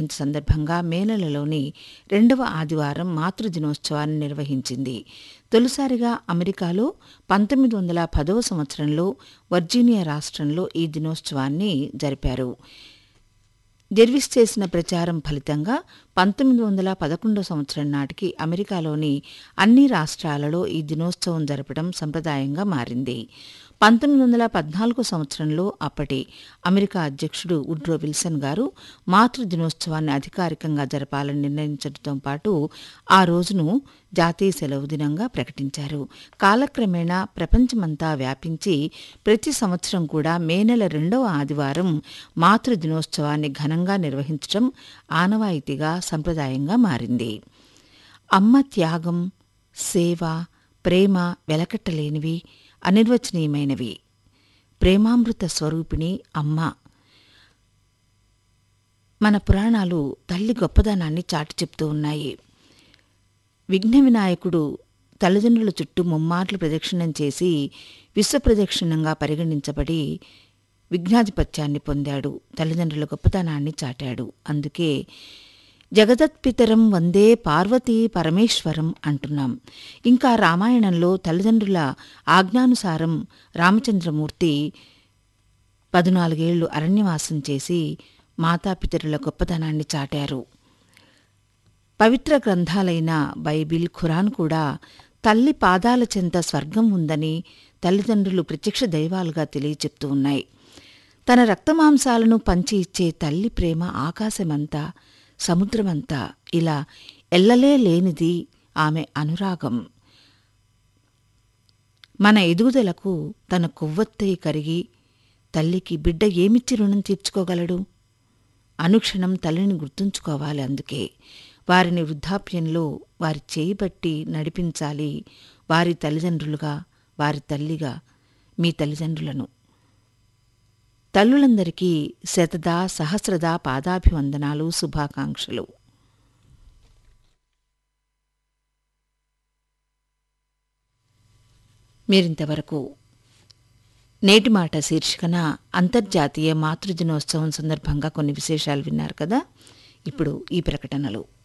వర్ధంతి సందర్భంగా మే నెలలోని రెండవ ఆదివారం మాతృ దినోత్సవాన్ని నిర్వహించింది తొలిసారిగా అమెరికాలో పంతొమ్మిది వందల పదవ సంవత్సరంలో వర్జీనియా రాష్ట్రంలో ఈ దినోత్సవాన్ని జరిపారు జెర్విస్ చేసిన ప్రచారం ఫలితంగా పంతొమ్మిది వందల పదకొండో సంవత్సరం నాటికి అమెరికాలోని అన్ని రాష్ట్రాలలో ఈ దినోత్సవం జరపడం సంప్రదాయంగా మారింది పంతొమ్మిది వందల పద్నాలుగో సంవత్సరంలో అప్పటి అమెరికా అధ్యక్షుడు ఉడ్రో విల్సన్ గారు మాతృ దినోత్సవాన్ని అధికారికంగా జరపాలని నిర్ణయించడంతో పాటు ఆ రోజును జాతీయ సెలవు దినంగా ప్రకటించారు కాలక్రమేణా ప్రపంచమంతా వ్యాపించి ప్రతి సంవత్సరం కూడా మే నెల రెండవ ఆదివారం మాతృ దినోత్సవాన్ని ఘనంగా నిర్వహించడం ఆనవాయితీగా సంప్రదాయంగా మారింది అమ్మ త్యాగం సేవ ప్రేమ వెలకట్టలేనివి అనిర్వచనీయమైనవి ప్రేమామృత స్వరూపిణి అమ్మ మన పురాణాలు తల్లి గొప్పదనాన్ని చాటి చెప్తూ ఉన్నాయి విఘ్న వినాయకుడు తల్లిదండ్రుల చుట్టూ ముమ్మార్లు ప్రదక్షిణం చేసి విశ్వ ప్రదక్షిణంగా పరిగణించబడి విఘ్నాధిపత్యాన్ని పొందాడు తల్లిదండ్రుల గొప్పతనాన్ని చాటాడు అందుకే జగదత్పితరం వందే పార్వతీ పరమేశ్వరం అంటున్నాం ఇంకా రామాయణంలో తల్లిదండ్రుల ఆజ్ఞానుసారం రామచంద్రమూర్తి పదునాలుగేళ్లు అరణ్యవాసం చేసి మాతాపితరుల గొప్పతనాన్ని చాటారు పవిత్ర గ్రంథాలైన బైబిల్ ఖురాన్ కూడా తల్లి పాదాల చెంత స్వర్గం ఉందని తల్లిదండ్రులు ప్రత్యక్ష దైవాలుగా తెలియచెప్తూ ఉన్నాయి తన రక్తమాంసాలను పంచి ఇచ్చే తల్లి ప్రేమ ఆకాశమంతా సముద్రమంతా ఇలా ఎల్లలే లేనిది ఆమె అనురాగం మన ఎదుగుదలకు తన కొవ్వొత్తయి కరిగి తల్లికి బిడ్డ ఏమిచ్చి రుణం తీర్చుకోగలడు అనుక్షణం తల్లిని గుర్తుంచుకోవాలి అందుకే వారిని వృద్ధాప్యంలో వారి చేయబట్టి నడిపించాలి వారి తల్లిదండ్రులుగా వారి తల్లిగా మీ తల్లిదండ్రులను తల్లులందరికీ శతదా సహస్రదా పాదాభివందనాలు శుభాకాంక్షలు మీరింతవరకు నేటి మాట శీర్షికన అంతర్జాతీయ మాతృదినోత్సవం సందర్భంగా కొన్ని విశేషాలు విన్నారు కదా ఇప్పుడు ఈ ప్రకటనలు